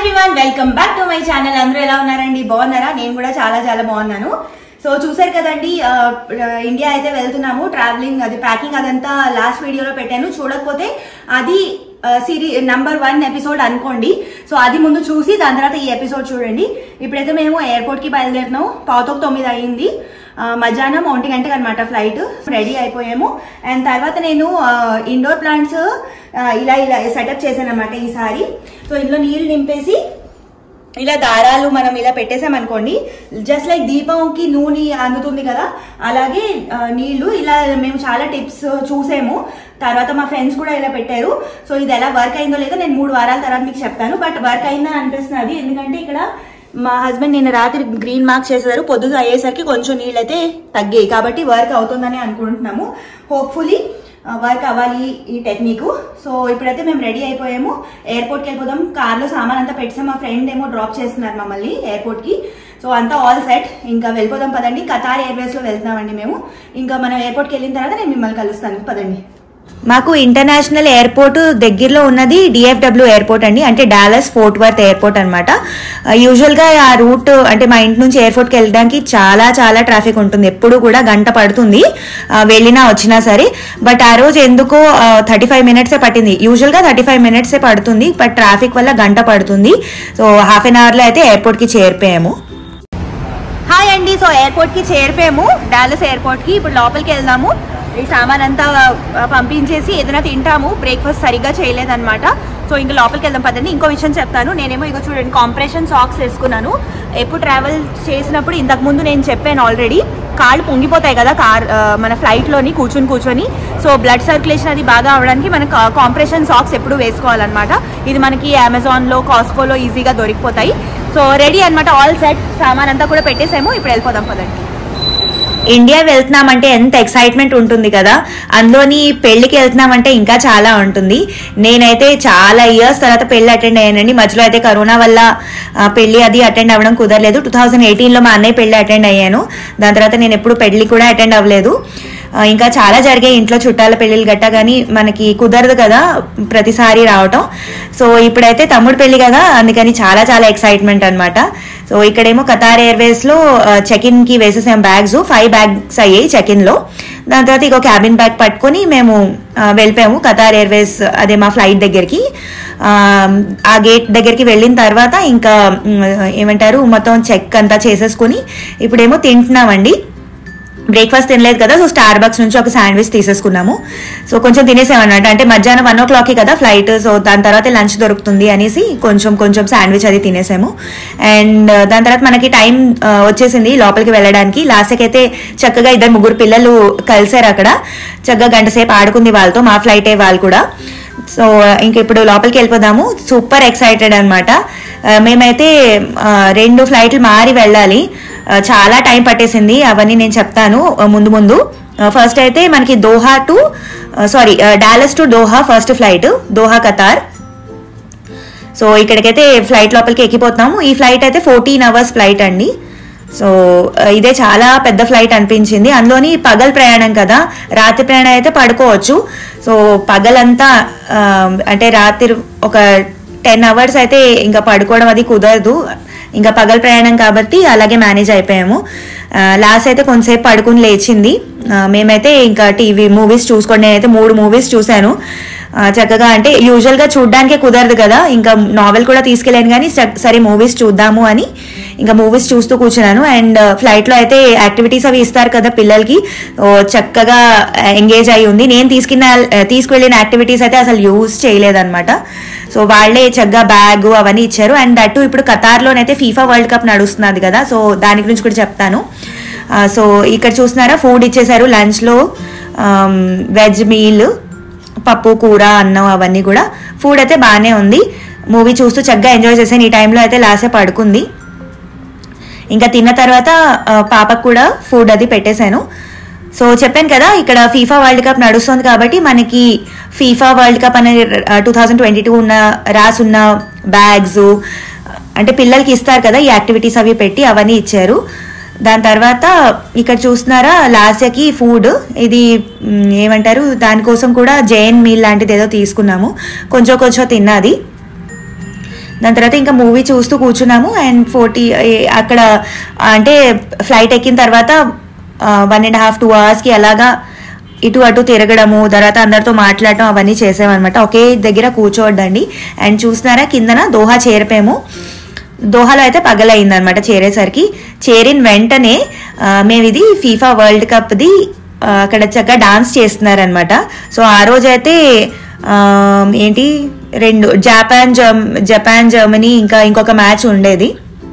Everyone welcome back to my channel అందరూ ఎలా ఉన్నారండి బాగున్నారా నేను కూడా చాలా చాలా బాగున్నాను సో చూసారు కదండి ఆ, ఇండియా అయితే వెళ్తున్నాము ట్రావెలింగ్ అది ప్యాకింగ్ అదంతా లాస్ట్ వీడియోలో పెట్టాను చూడకపోతే అది సిరీ నంబర్ వన్ ఎపిసోడ్ అనుకోండి సో అది ముందు చూసి దాని తర్వాత ఈ ఎపిసోడ్ చూడండి ఇప్పుడైతే మేము ఎయిర్పోర్ట్ కి బయలుదేరినాము పావుతోకు తొమ్మిది అయ్యింది ఆ, మధ్యాహ్నం ఒంటి గంటకు అనమాట ఫ్లైట్ రెడీ అయిపోయాము అండ్ తర్వాత నేను ఇండోర్ ప్లాంట్స్ ఇలా ఇలా సెటప్ చేశాను అనమాట ఈసారి సో ఇందులో నీళ్ళు నింపేసి ఇలా దారాలు మనం ఇలా పెట్టేసామనుకోండి జస్ట్ లైక్ దీపంకి నూనె అందుతుంది కదా అలాగే ఆ, నీళ్లు ఇలా మేము చాలా టిప్స్ చూసాము తర్వాత మా ఫ్రెండ్స్ కూడా ఇలా పెట్టారు సో ఇది ఎలా వర్క్ అయిందో లేదో నేను మూడు వారాల తర్వాత మీకు చెప్తాను బట్ వర్క్ అయిందని అనిపిస్తున్నది ఎందుకంటే ఇక్కడ మా హస్బెండ్ నిన్న రాత్రి గ్రీన్ మార్క్ చేసేసారు పొద్దుగా అయ్యేసరికి కొంచెం నీళ్ళైతే తగ్గాయి కాబట్టి వర్క్ అవుతుందని అనుకుంటున్నాము హోప్ఫుల్లీ వర్క్ అవ్వాలి ఈ టెక్నిక్ సో ఇప్పుడైతే మేము రెడీ అయిపోయాము ఎయిర్పోర్ట్కి వెళ్ళిపోదాం కార్లో సామాన్ అంతా పెట్టాం మా ఫ్రెండ్ ఏమో డ్రాప్ చేస్తున్నారు మమ్మల్ని ఎయిర్పోర్ట్కి సో అంతా ఆల్ సెట్ ఇంకా వెళ్ళిపోదాం పదండి కతార్ ఎయిర్వేస్లో వెళ్తున్నామండి మేము ఇంకా మనం ఎయిర్పోర్ట్కి వెళ్ళిన తర్వాత నేను మిమ్మల్ని కలుస్తాను పదండి మాకు ఇంటర్నేషనల్ ఎయిర్పోర్ట్ దగ్గరలో ఉన్నది డిఎఫ్డబ్ల్యూ ఎయిర్పోర్ట్ అండి అంటే డాలస్ ఫోర్ట్ వర్త్ ఎయిర్పోర్ట్ అనమాట యూజువల్గా ఆ రూట్ అంటే మా ఇంటి నుంచి ఎయిర్పోర్ట్కి వెళ్ళడానికి చాలా చాలా ట్రాఫిక్ ఉంటుంది ఎప్పుడు కూడా గంట పడుతుంది ఆ, వెళ్ళినా వచ్చినా సరే బట్ ఆ రోజు ఎందుకో థర్టీ ఫైవ్ మినిట్సే పట్టింది యూజువల్గా థర్టీ ఫైవ్ మినిట్సే పడుతుంది బట్ ట్రాఫిక్ వల్ల గంట పడుతుంది సో హాఫ్ అన్ అవర్లో అయితే ఎయిర్పోర్ట్కి చేరిపోయాము హాయ్ అండి సో ఎయిర్పోర్ట్ కి చేరిపోయాము డాలస్ ఎయిర్పోర్ట్ కి ఇప్పుడు లోపలికి వెళ్దాము ఈ సామాన్ అంతా ఆ, పంపించేసి ఏదైనా తింటాము బ్రేక్ఫాస్ట్ సరిగ్గా చేయలేదన్నమాట సో ఇంకా లోపలికి వెళ్దాం పదండి ఇంకో విషయం చెప్తాను నేనేమో ఇక చూడండి కాంప్రెషన్ సాక్స్ వేసుకున్నాను ఎప్పుడు ట్రావెల్ చేసినప్పుడు ఇంతకు ముందు నేను చెప్పాను ఆల్రెడీ కాళ్ళు పొంగిపోతాయి కదా కార్ ఆ, మన ఫ్లైట్లోని కూర్చుని కూర్చొని సో బ్లడ్ సర్క్యులేషన్ అది బాగా అవడానికి మన కాంప్రెషన్ సాక్స్ ఎప్పుడు వేసుకోవాలన్నమాట ఇది మనకి అమెజాన్లో కాస్కోలో ఈజీగా దొరికిపోతాయి సో రెడీ అన్నమాట ఆల్ సెట్ సామాన్ అంతా కూడా పెట్టేసాము ఇప్పుడు వెళ్ళిపోదాం పదండి ఇండియా వెళ్తున్నామంటే ఎంత ఎక్సైట్మెంట్ ఉంటుంది కదా అందులోని పెళ్లికి వెళ్తున్నామంటే ఇంకా చాలా ఉంటుంది నేనైతే చాలా ఇయర్స్ తర్వాత పెళ్లి అటెండ్ అయ్యానండి మధ్యలో అయితే కరోనా వల్ల ఆ, పెళ్లి అది అటెండ్ అవ్వడం కుదరలేదు టూ థౌజండ్ ఎయిటీన్లో మా అన్నయ్య పెళ్లి అటెండ్ అయ్యాను దాని తర్వాత నేను ఎప్పుడు పెళ్లి కూడా అటెండ్ అవ్వలేదు ఆ, ఇంకా చాలా జరిగాయి ఇంట్లో చుట్టాల పెళ్ళిళ్ళు గట్టా కానీ మనకి కుదరదు కదా ప్రతిసారి రావటం సో ఇప్పుడైతే తమ్ముడు పెళ్లి కదా అందుకని చాలా చాలా ఎక్సైట్మెంట్ అన్నమాట సో ఇక్కడేమో కతార్ ఎయిర్వేస్ లో చెక్ ఇన్ కి వేసేసాం బ్యాగ్స్ ఫైవ్ బ్యాగ్స్ అయ్యాయి చెక్ ఇన్ లో దాని తర్వాత ఇంకో క్యాబిన్ బ్యాగ్ పట్టుకొని మేము ఆ, వెళ్ళిపోయాము కతార్ ఎయిర్వేస్ అదే మా ఫ్లైట్ దగ్గరికి ఆ, ఆ గేట్ దగ్గరికి వెళ్ళిన తర్వాత ఇంకా మ్, ఏమంటారు మొత్తం చెక్ అంతా చేసేసుకుని ఇప్పుడేమో తింటున్నామండి బ్రేక్ఫాస్ట్ తినలేదు కదా సో స్టార్ బాక్స్ నుంచి ఒక శాండ్విచ్ తీసేసుకున్నాము సో కొంచెం తినేసామన్నమాట అంటే మధ్యాహ్నం వన్ ఓ క్లాక్కి కదా ఫ్లైట్ సో దాని తర్వాత లంచ్ దొరుకుతుంది అనేసి కొంచెం కొంచెం శాండ్విచ్ అది తినేసాము అండ్ దాని తర్వాత మనకి టైం వచ్చేసింది లోపలికి వెళ్ళడానికి లాస్ట్కి అయితే చక్కగా ఇద్దరు ముగ్గురు పిల్లలు కలిసారు అక్కడ చక్కగా గంట సేపు ఆడుకుంది వాళ్ళతో మా ఫ్లైటే వాళ్ళు కూడా సో ఇంక ఇప్పుడు లోపలికి వెళ్ళిపోదాము సూపర్ ఎక్సైటెడ్ అనమాట మేమైతే ఆ, రెండు ఫ్లైట్లు మారి వెళ్ళాలి ఆ, చాలా టైం పట్టేసింది అవన్నీ నేను చెప్తాను ఆ, ముందు ముందు ఫస్ట్ అయితే మనకి Doha to sorry Dallas to Doha first flight Doha Qatar so ఇక్కడికైతే ఫ్లైట్ లోపలికి ఎక్కిపోతున్నాము ఈ ఫ్లైట్ అయితే ఫోర్టీన్ అవర్స్ ఫ్లైట్ అండి సో ఆ, ఇదే చాలా పెద్ద ఫ్లైట్ అనిపించింది అందులోని పగల్ ప్రయాణం కదా రాత్రి ప్రయాణం అయితే పడుకోవచ్చు సో పగలంతా ఆ, అంటే రాత్రి ఒక టెన్ అవర్స్ అయితే ఇంకా పడుకోవడం అది కుదరదు ఇంకా పగల్ ప్రయాణం కాబట్టి అలాగే మేనేజ్ అయిపోయాము లాస్ట్ అయితే కొంతసేపు పడుకుని లేచింది ఆ, మేమైతే ఇంకా టీవీ మూవీస్ చూసుకోండి నేనైతే మూడు మూవీస్ చూశాను ఆ, చక్కగా అంటే యూజువల్గా చూడడానికే కుదరదు కదా ఇంకా నావెల్ కూడా తీసుకెళ్ళాను కానీ స- సరే మూవీస్ చూద్దాము అని ఇంకా మూవీస్ చూస్తూ కూర్చున్నాను అండ్ ఫ్లైట్లో అయితే యాక్టివిటీస్ అవి ఇస్తారు కదా పిల్లలకి ఓ, చక్కగా ఎంగేజ్ అయి ఉంది నేను తీసుకున్న తీసుకువెళ్ళిన యాక్టివిటీస్ అయితే అసలు యూజ్ చేయలేదన్నమాట సో వాళ్ళే చక్కగా బ్యాగ్ అవన్నీ ఇచ్చారు అండ్ అటు ఇప్పుడు ఖతార్లోనైతే ఫీఫా వరల్డ్ కప్ నడుస్తున్నది కదా సో దాని గురించి కూడా చెప్తాను ఆ, సో ఇక్కడ చూస్తున్నారా ఫుడ్ ఇచ్చేసారు లంచ్లో వెజ్ మీల్ పప్పు కూర అన్నం అవన్నీ కూడా ఫుడ్ అయితే బాగానే ఉంది మూవీ చూస్తూ చక్కగా ఎంజాయ్ చేశాను ఈ టైంలో అయితే లాసే పడుకుంది ఇంకా తిన్న తర్వాత ఆ, పాపకు కూడా ఫుడ్ అది పెట్టేశాను సో చెప్పాను కదా ఇక్కడ ఫీఫా వరల్డ్ కప్ నడుస్తుంది కాబట్టి మనకి ఫీఫా వరల్డ్ కప్ అనే టూ థౌజండ్ ట్వంటీ టూ ఉన్న రాసున్న బ్యాగ్స్ అంటే పిల్లలకి ఇస్తారు కదా ఈ యాక్టివిటీస్ అవి పెట్టి అవన్నీ ఇచ్చారు దాని తర్వాత ఇక్కడ చూస్తున్నారా లాస్యకి ఫుడ్ ఇది మ్, ఏమంటారు దానికోసం కూడా జైన్ మీల్ లాంటిది ఏదో తీసుకున్నాము కొంచెం కొంచెం తిన్నది దాని తర్వాత ఇంకా మూవీ చూస్తూ కూర్చున్నాము అండ్ ఫోర్టీ అక్కడ అంటే ఫ్లైట్ ఎక్కిన తర్వాత వన్ అండ్ హాఫ్ టూ అవర్స్కి అలాగా ఇటు అటు తిరగడము తర్వాత అందరితో మాట్లాడటం అవన్నీ చేసామన్నమాట ఒకే దగ్గర కూర్చోవద్దండి అండ్ చూస్తున్నారా కిందన దోహా చేరిపోయాము దోహాలో అయితే పగలైంది అనమాట చేరేసరికి చేరిన వెంటనే ఆ, మేము ఇది ఫీఫా వరల్డ్ కప్ది ఆ, అక్కడ చక్కగా డాన్స్ చేస్తున్నారనమాట సో ఆ రోజు అయితే ఆ, ఏంటి రెండు జపాన్ జర్మ్ జపాన్ జర్మనీ ఇంకా ఇంకొక మ్యాచ్ ఉండేది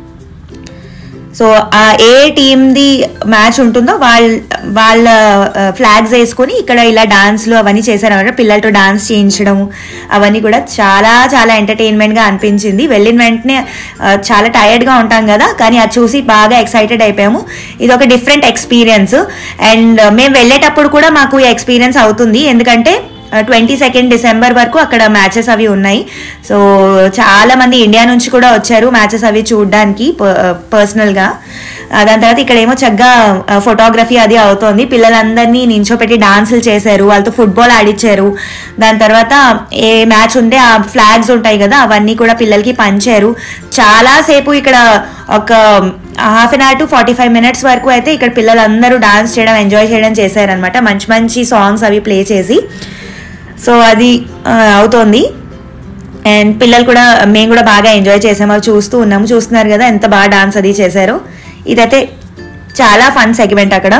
సో ఆ ఏ టీమ్ది మ్యాచ్ ఉంటుందో వాళ్ళ వాళ్ళ ఫ్లాగ్స్ వేసుకొని ఇక్కడ ఇలా డాన్స్లు అవన్నీ చేశారన్నమాట పిల్లలతో డాన్స్ చేయించడం అవన్నీ కూడా చాలా చాలా ఎంటర్టైన్మెంట్గా అనిపించింది వెళ్ళిన వెంటనే ఆ, చాలా టైర్డ్గా ఉంటాం కదా కానీ అది చూసి బాగా ఎక్సైటెడ్ అయిపోయాము ఇది ఒక డిఫరెంట్ ఎక్స్పీరియన్స్ అండ్ మేము వెళ్ళేటప్పుడు కూడా మాకు ఈ ఎక్స్పీరియన్స్ అవుతుంది ఎందుకంటే ట్వంటీ సెకండ్ డిసెంబర్ వరకు అక్కడ మ్యాచెస్ అవి ఉన్నాయి సో చాలా మంది ఇండియా నుంచి కూడా వచ్చారు మ్యాచెస్ అవి చూడడానికి పర్సనల్గా దాని తర్వాత ఇక్కడ ఏమో చక్కగా ఫోటోగ్రఫీ అది అవుతోంది పిల్లలందరినీ నించోపెట్టి డాన్సులు చేశారు వాళ్ళతో ఫుట్బాల్ ఆడిచ్చారు దాని తర్వాత ఏ మ్యాచ్ ఉంటే ఆ ఫ్లాగ్స్ ఉంటాయి కదా అవన్నీ కూడా పిల్లలకి పంచారు చాలాసేపు ఇక్కడ ఒక half an hour to forty five minutes వరకు అయితే ఇక్కడ పిల్లలందరూ డాన్స్ చేయడం ఎంజాయ్ చేయడం చేశారనమాట మంచి మంచి సాంగ్స్ అవి ప్లే చేసి సో అది ఆ, అవుతోంది అండ్ పిల్లలు కూడా మేము కూడా బాగా ఎంజాయ్ చేసాము అవి చూస్తూ ఉన్నాము చూస్తున్నారు కదా ఎంత బాగా డాన్స్ అది చేశారో ఇదైతే చాలా ఫన్ సెగ్మెంట్ అక్కడ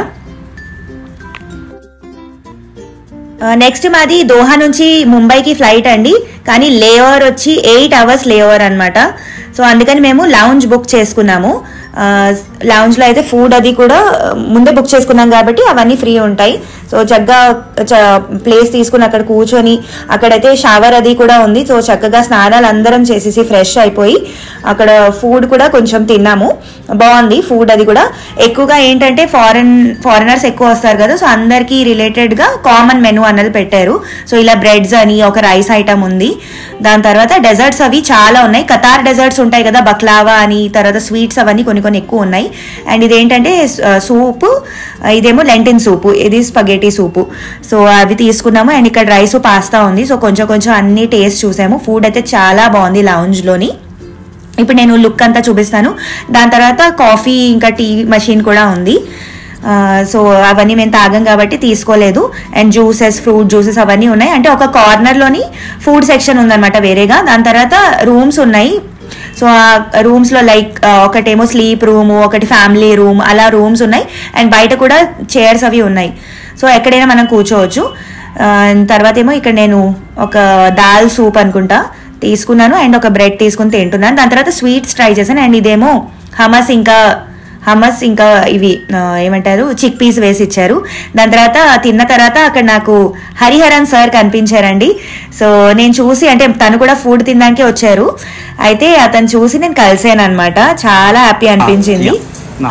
నెక్స్ట్ మాది దోహా నుంచి ముంబైకి ఫ్లైట్ అండి కానీ లేఓవర్ వచ్చి ఎయిట్ అవర్స్ లేఓవర్ అనమాట సో అందుకని మేము లౌంజ్ బుక్ చేసుకున్నాము లౌంజ్లో అయితే ఫుడ్ అది కూడా ఆ, ముందే బుక్ చేసుకున్నాం కాబట్టి అవన్నీ ఫ్రీ ఉంటాయి సో చక్కగా ప్లేస్ తీసుకుని అక్కడ కూర్చొని అక్కడైతే షవర్ అది కూడా ఉంది సో చక్కగా స్నానాలు అందరం చేసేసి ఫ్రెష్ అయిపోయి అక్కడ ఫుడ్ కూడా కొంచెం తిన్నాము బాగుంది ఫుడ్ అది కూడా ఎక్కువగా ఏంటంటే ఫారెన్ ఫారినర్స్ ఎక్కువ వస్తారు కదా సో అందరికీ రిలేటెడ్గా కామన్ మెనూ అన్నది పెట్టారు సో ఇలా బ్రెడ్స్ అని ఒక రైస్ ఐటమ్ ఉంది దాని తర్వాత డెజర్ట్స్ అవి చాలా ఉన్నాయి కతార్ డెజర్ట్స్ ఉంటాయి కదా బక్లావా అని తర్వాత స్వీట్స్ అవన్నీ కొన్ని కొన్ని ఎక్కువ ఉన్నాయి అండ్ ఇదేంటంటే సూపు ఇదేమో లెంటిన్ సూపు ఇది స్పగేటీ సూపు సో అవి తీసుకున్నాము అండ్ ఇక్కడ రైస్ పాస్తా ఉంది సో కొంచెం కొంచెం అన్ని టేస్ట్ చూసాము ఫుడ్ అయితే చాలా బాగుంది లాంజ్లోని ఇప్పుడు నేను లుక్ అంతా చూపిస్తాను దాని తర్వాత కాఫీ ఇంకా టీ మషిన్ కూడా ఉంది ఆ, సో అవన్నీ మేము తాగం కాబట్టి తీసుకోలేదు అండ్ జ్యూసెస్ ఫ్రూట్ జ్యూసెస్ అవన్నీ ఉన్నాయి అంటే ఒక కార్నర్లోని ఫుడ్ సెక్షన్ ఉందన్నమాట వేరేగా దాని తర్వాత రూమ్స్ ఉన్నాయి సో ఆ రూమ్స్లో లైక్ ఒకటేమో స్లీప్ రూమ్ ఒకటి ఫ్యామిలీ రూమ్ అలా రూమ్స్ ఉన్నాయి అండ్ బయట కూడా చైర్స్ అవి ఉన్నాయి సో ఎక్కడైనా మనం కూర్చోవచ్చు ఆ, తర్వాత ఏమో ఇక్కడ నేను ఒక దాల్ సూప్ అనుకుంటా తీసుకున్నాను అండ్ ఒక బ్రెడ్ తీసుకుని తింటున్నాను దాని తర్వాత స్వీట్స్ ట్రై చేశాను అండ్ ఇదేమో హమస్ ఇంకా హమస్ ఇంకా ఇవి ఆ, ఏమంటారు చిక్ పీస్ వేసి ఇచ్చారు దాని తర్వాత తిన్న తర్వాత అక్కడ నాకు హరిహరన్ సార్ కనిపించారండి సో నేను చూసి అంటే తను కూడా ఫుడ్ తినడానికే వచ్చారు అయితే అతను చూసి నేను కలిసాను అనమాట చాలా హ్యాపీ అనిపించింది Now,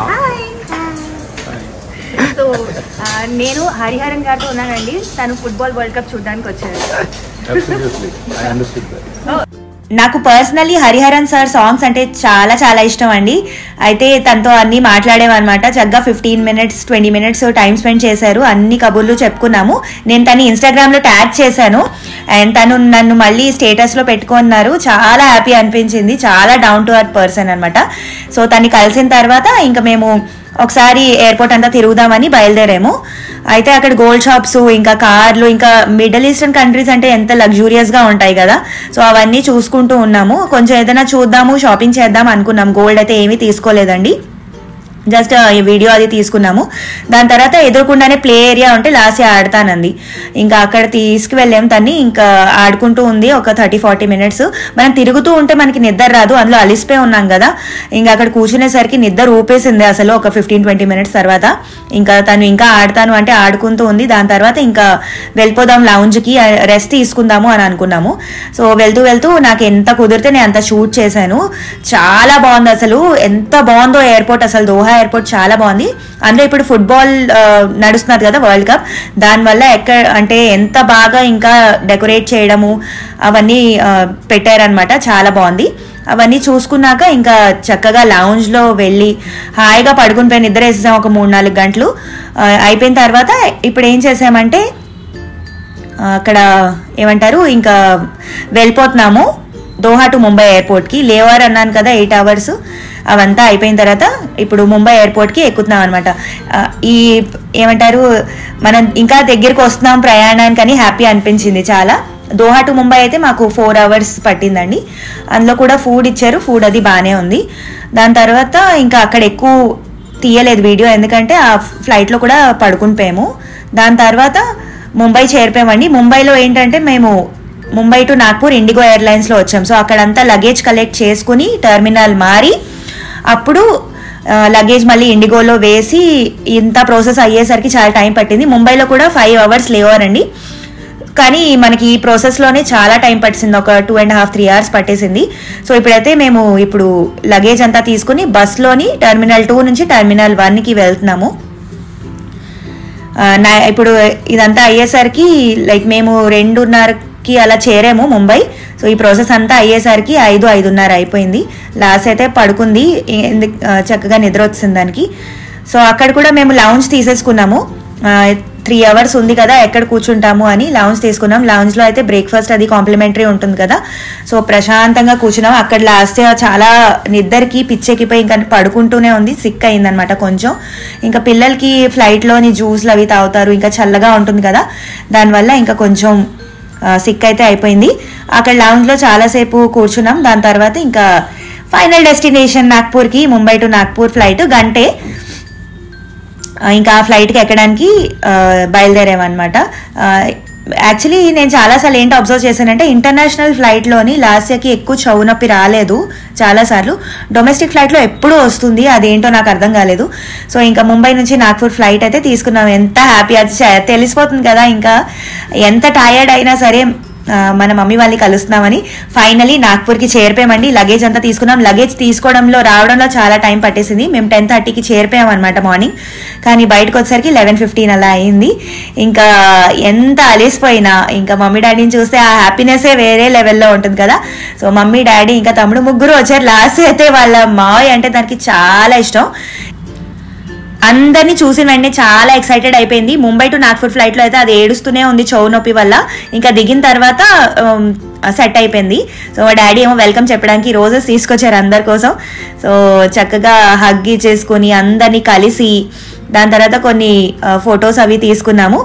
సో నేను హరిహరన్ గారితో ఉన్నానండి తను ఫుట్బాల్ వరల్డ్ కప్ చూడడానికి వచ్చారు absolutely. I understood that. నాకు పర్సనలీ హరిహరన్ సార్ సాంగ్స్ అంటే చాలా చాలా ఇష్టం అండి అయితే తనతో అన్ని మాట్లాడేమన్నమాట చక్కగా fifteen minutes twenty minutes time spend చేశారు అన్ని కబుర్లు చెప్పుకున్నాము నేను తను ఇన్స్టాగ్రామ్లో ట్యాగ్ చేశాను అండ్ తను నన్ను మళ్ళీ స్టేటస్లో పెట్టుకున్నారు చాలా హ్యాపీ అనిపించింది చాలా డౌన్ టు అర్త్ పర్సన్ అనమాట సో తన్ని కలిసిన తర్వాత ఇంకా మేము ఒకసారి ఎయిర్పోర్ట్ అంతా తిరుగుదామని బయలుదేరాము అయితే అక్కడ గోల్డ్ షాప్స్ ఇంకా కార్లు ఇంకా మిడిల్ ఈస్టర్న్ కంట్రీస్ అంటే ఎంత లగ్జూరియస్ గా ఉంటాయి కదా సో అవన్నీ చూసుకుంటూ ఉన్నాము కొంచెం ఏదైనా చూద్దాము షాపింగ్ చేద్దాం అనుకున్నాం గోల్డ్ అయితే ఏమీ తీసుకోలేదండి జస్ట్ ఈ వీడియో అది తీసుకున్నాము దాని తర్వాత ఎదురుకుండానే ప్లే ఏరియా ఉంటే లాస్ట్ ఆడతానంది ఇంకా అక్కడ తీసుకువెళ్ళాం తన్ని ఇంకా ఆడుకుంటూ ఉంది ఒక థర్టీ ఫార్టీ మినిట్స్ మనం తిరుగుతూ ఉంటే మనకి నిద్ర రాదు అందులో అలిసిపోయి ఉన్నాం కదా ఇంకా అక్కడ కూర్చునేసరికి నిద్ర ఊపేసింది అసలు ఒక ఫిఫ్టీన్ ట్వంటీ మినిట్స్ తర్వాత ఇంకా తను ఇంకా ఆడతాను అంటే ఆడుకుంటూ ఉంది దాని తర్వాత ఇంకా వెళ్ళిపోదాం లౌంజ్కి రెస్ట్ తీసుకుందాము అని అనుకున్నాము సో వెళ్తూ వెళ్తూ నాకు ఎంత కుదిరితే నేను అంత షూట్ చేశాను చాలా బాగుంది అసలు ఎంత బాగుందో ఎయిర్పోర్ట్ అసలు దోహా ఎయిర్పోర్ట్ చాలా బాగుంది అందులో ఇప్పుడు ఫుట్బాల్ ఆ, నడుస్తున్నారు కదా వరల్డ్ కప్ దానివల్ల ఎక్కడ అంటే ఎంత బాగా ఇంకా డెకరేట్ చేయడము అవన్నీ ఆ, పెట్టారనమాట చాలా బాగుంది అవన్నీ చూసుకున్నాక ఇంకా చక్కగా లాunge లో వెళ్ళి హాయిగా పడుకుని పోయి నిద్ర వేసేసాం ఒక మూడు నాలుగు గంటలు ఆ, అయిపోయిన తర్వాత ఇప్పుడు ఏం చేసామంటే ఆ, అక్కడ ఏమంటారు ఇంకా వెళ్ళిపోతున్నాము దోహా టు ముంబై ఎయిర్పోర్ట్కి లేవర్ అన్నాను కదా ఎయిట్ అవర్స్ అవంతా అయిపోయిన తర్వాత ఇప్పుడు ముంబై ఎయిర్పోర్ట్కి ఎక్కుతున్నాం అనమాట ఈ ఏమంటారు మనం ఇంకా దగ్గరికి వస్తున్నాం ప్రయాణానికి అని హ్యాపీ అనిపించింది చాలా దోహా టు ముంబై అయితే మాకు ఫోర్ అవర్స్ పట్టిందండి అందులో కూడా ఫుడ్ ఇచ్చారు ఫుడ్ అది బాగానే ఉంది దాని తర్వాత ఇంకా అక్కడ ఎక్కువ తీయలేదు వీడియో ఎందుకంటే ఆ ఫ్లైట్లో కూడా పడుకుని పోయాము దాని తర్వాత ముంబై చేరిపోయామండి ముంబైలో ఏంటంటే మేము ముంబై టు నాగ్పూర్ ఇండిగో ఎయిర్లైన్స్లో వచ్చాం సో అక్కడంతా లగేజ్ కలెక్ట్ చేసుకుని టెర్మినల్ మారి అప్పుడు లగేజ్ మళ్ళీ ఇండిగోలో వేసి ఇంత ప్రాసెస్ అయ్యేసరికి చాలా టైం పట్టింది ముంబైలో కూడా ఫైవ్ అవర్స్ లేవర్ అండి కానీ మనకి ఈ ప్రాసెస్లోనే చాలా టైం పట్టింది ఒక two and half three hours పట్టేసింది సో ఇప్పుడైతే మేము ఇప్పుడు లగేజ్ అంతా తీసుకుని బస్లోని టెర్మినల్ టూ నుంచి టెర్మినల్ వన్కి వెళ్తున్నాము ఆ, నా ఇప్పుడు ఇదంతా అయ్యేసరికి లైక్ మేము రెండున్నరకి అలా చేరాము ముంబై సో ఈ ప్రాసెస్ అంతా అయ్యేసరికి ఐదు ఐదున్నర అయిపోయింది లాస్ట్ అయితే పడుకుంది ఎందు- ఆ, చక్కగా నిద్ర వచ్చింది దానికి సో అక్కడ కూడా మేము లౌంజ్ తీసేసుకున్నాము త్రీ అవర్స్ ఉంది కదా ఎక్కడ కూర్చుంటాము అని లౌంజ్ తీసుకున్నాం లౌంజ్లో అయితే బ్రేక్ఫాస్ట్ అది కాంప్లిమెంటరీ ఉంటుంది కదా సో ప్రశాంతంగా కూర్చున్నాం అక్కడ లాస్ట్ చాలా నిద్దరికి పిచ్చెక్కిపోయి ఇంకా పడుకుంటూనే ఉంది సిక్ అయిందనమాట కొంచెం ఇంకా పిల్లలకి ఫ్లైట్లోని జ్యూస్లు అవి తాగుతారు ఇంకా చల్లగా ఉంటుంది కదా దానివల్ల ఇంకా కొంచెం సిక్ అయితే అయిపోయింది అక్కడ లౌంజ్లో చాలాసేపు కూర్చున్నాం దాని తర్వాత ఇంకా ఫైనల్ డెస్టినేషన్ నాగ్పూర్కి ముంబై టు నాగ్పూర్ ఫ్లైట్ గంటే ఆ, ఇంకా ఆ ఫ్లైట్కి ఎక్కడానికి ఆ, బయలుదేరామన్నమాట యాక్చువల్లీ నేను చాలాసార్లు ఏంటి అబ్జర్వ్ చేశానంటే ఇంటర్నేషనల్ ఫ్లైట్లోని లాస్ట్ ఇయర్కి ఎక్కువ చెవు నొప్పి రాలేదు చాలాసార్లు డొమెస్టిక్ ఫ్లైట్లో ఎప్పుడూ వస్తుంది అదేంటో నాకు అర్థం కాలేదు సో ఇంకా ముంబై నుంచి నాగ్పూర్ ఫ్లైట్ అయితే తీసుకున్నాం ఎంత హ్యాపీ అది చ- తెలిసిపోతుంది కదా ఇంకా ఎంత టయర్డ్ అయినా సరే ఆ, మన మమ్మీ వాళ్ళని కలుస్తున్నామని ఫైనలీ నాగ్పూర్కి చేరిపోయామండి లగేజ్ అంతా తీసుకున్నాం లగేజ్ తీసుకోవడంలో రావడంలో చాలా టైం పట్టేసింది మేము టెన్ థర్టీకి చేరిపోయాం అనమాట మార్నింగ్ కానీ బయటకు వచ్చేసరికి లెవెన్ ఫిఫ్టీన్ అలా అయింది ఇంకా ఎంత అలిసిపోయినా ఇంకా మమ్మీ డాడీని చూస్తే ఆ హ్యాపీనెస్సే వేరే లెవెల్లో ఉంటుంది కదా సో మమ్మీ డాడీ ఇంకా తమ్ముడు ముగ్గురు వచ్చారు లాస్ట్ అయితే వాళ్ళ మావయ్య అంటే దానికి చాలా ఇష్టం అందరినీ చూసిన వెంటనే చాలా ఎక్సైటెడ్ అయిపోయింది ముంబై టు నాగ్పూర్ ఫ్లైట్లో అయితే అది ఏడుస్తూనే ఉంది చెవు నొప్పి వల్ల ఇంకా దిగిన తర్వాత సెట్ అయిపోయింది సో మా డాడీ ఏమో వెల్కమ్ చెప్పడానికి రోజెస్ తీసుకొచ్చారు అందరి కోసం సో చక్కగా హగ్ చేసుకొని అందరినీ కలిసి దాని తర్వాత కొన్ని ఫొటోస్ అవి తీసుకున్నాము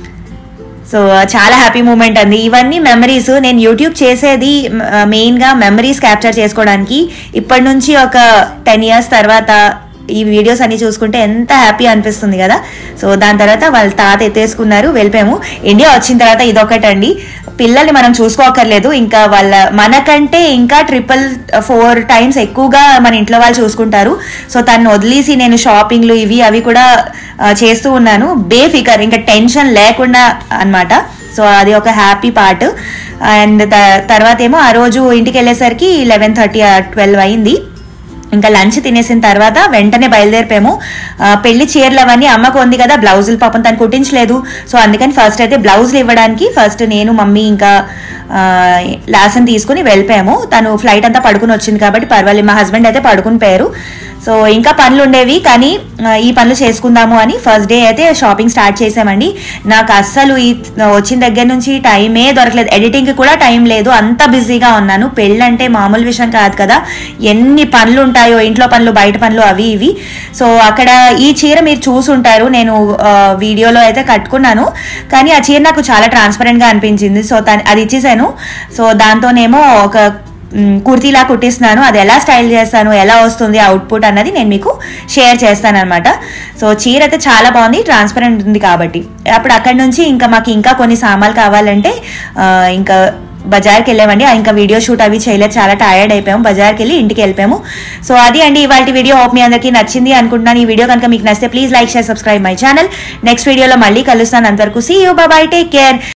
సో చాలా హ్యాపీ మూమెంట్ అండి ఇవన్నీ మెమరీస్ నేను యూట్యూబ్ చేసేది మ- మెయిన్గా మెమరీస్ క్యాప్చర్ చేసుకోవడానికి ఇప్పటి నుంచి ఒక టెన్ ఇయర్స్ తర్వాత ఈ వీడియోస్ అన్ని చూసుకుంటే ఎంత హ్యాపీ అనిపిస్తుంది కదా సో దాని తర్వాత వాళ్ళ తాత ఎత్తేసుకున్నారు వెళ్ళిపోయాము ఇండియా వచ్చిన తర్వాత ఇదొకటండి పిల్లల్ని మనం చూసుకోకర్లేదు ఇంకా వాళ్ళ మనకంటే ఇంకా ట్రిపుల్ ఫోర్ టైమ్స్ ఎక్కువగా మన ఇంట్లో వాళ్ళు చూసుకుంటారు సో తను వదిలేసి నేను షాపింగ్లు ఇవి అవి కూడా ఆ, చేస్తూ ఉన్నాను బేఫికర్ ఇంకా టెన్షన్ లేకుండా అన్నమాట సో అది ఒక హ్యాపీ పార్ట్ అండ్ తర్వాత ఏమో ఆ రోజు ఇంటికి వెళ్ళేసరికి లెవెన్ థర్టీ ట్వెల్వ్ అయింది ఇంకా లంచ్ తినేసిన తర్వాత వెంటనే బయలుదేరిపోయాము ఆ, పెళ్లి చీరలు అవన్నీ అమ్మకు ఉంది కదా బ్లౌజులు పాపం తను కుట్టించలేదు సో అందుకని ఫస్ట్ అయితే బ్లౌజులు ఇవ్వడానికి ఫస్ట్ నేను మమ్మీ ఇంకా లాసన్ తీసుకుని వెళ్ళిపోయాము తను ఫ్లైట్ అంతా పడుకుని వచ్చింది కాబట్టి పర్వాలేదు మా హస్బెండ్ అయితే పడుకుని పోయారు సో ఇంకా పనులు ఉండేవి కానీ ఆ, ఈ పనులు చేసుకుందాము అని ఫస్ట్ డే అయితే షాపింగ్ స్టార్ట్ చేసామండి నాకు అస్సలు ఈ వచ్చిన దగ్గర నుంచి టైమే దొరకలేదు ఎడిటింగ్కి కూడా టైం లేదు అంత బిజీగా ఉన్నాను పెళ్ళంటే మామూలు విషయం కాదు కదా ఎన్ని పనులు ఉంటాయో ఇంట్లో పనులు బయట పనులు అవి ఇవి సో అక్కడ ఈ చీర మీరు చూసుంటారు నేను ఆ, వీడియోలో అయితే కట్టుకున్నాను కానీ ఆ చీర నాకు చాలా ట్రాన్స్పరెంట్గా అనిపించింది సో తను అది ఇచ్చేసాను సో దాంతోనేమో ఒక మ్, కుర్తీలా కుట్టిస్తున్నాను అది ఎలా స్టైల్ చేస్తాను ఎలా వస్తుంది అవుట్పుట్ అన్నది నేను మీకు షేర్ చేస్తాను అనమాట సో చీర అయితే చాలా బాగుంది ట్రాన్స్పరెంట్ ఉంది కాబట్టి అప్పుడు అక్కడి నుంచి ఇంకా మాకు ఇంకా కొన్ని సామాన్లు కావాలంటే ఆ, ఇంకా బజార్కి వెళ్ళామండి ఆ, ఇంకా వీడియో షూట్ అవి చేయలేదు చాలా టైర్డ్ అయిపోయాము బజార్కి వెళ్ళి ఇంటికి వెళ్ళిపోయాము సో అది అండి ఇవాళ వీడియో హోప్ మీ అందరికీ నచ్చింది అనుకుంటున్నాను ఈ వీడియో కనుక మీకు నచ్చితే please like share subscribe my channel next వీడియోలో మళ్ళీ కలుస్తాను అంతవరకు see you bye take care